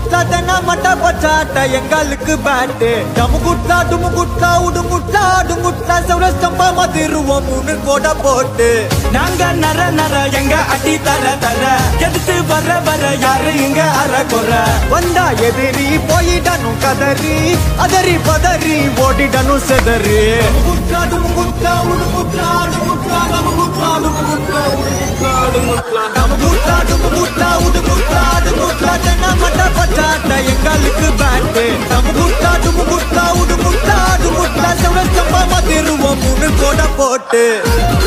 குட்டா தென்னா மட்ட பச்சாட்ட எங்களுக்கு பேட்டு டமு குட்டா டுமு குட்டா உடு குட்டா அடு குட்டா செவர ஸ்டம்பா மாதிருவோம் மூணு கோட போட்டு நாங்க நர நர எங்க அடி தர தர எதிர்த்து வர வர யாரு இங்க அற குற வந்தா எதிரி போயிடணும் கதறி அதறி பதறி ஓடிடணும் செதறி குட்டா டுமு குட்டா உடு குட்டா அடு குட்டா டமு குட்டா டுமு குட்டா உடு குட்டா அடு குட்டா டமு குட்டா டுமு குட்டா உடு குட்டா அடு குட்டா தென்னா மட்ட பச்சாட்ட எங்களுக்கு பேட்டு டமு குட்டா டுமு குட்டா உடு குட்டா அடு குட்டா செவர ஸ்டம்பா மாதிருவோம் மூணு கோட போட்டு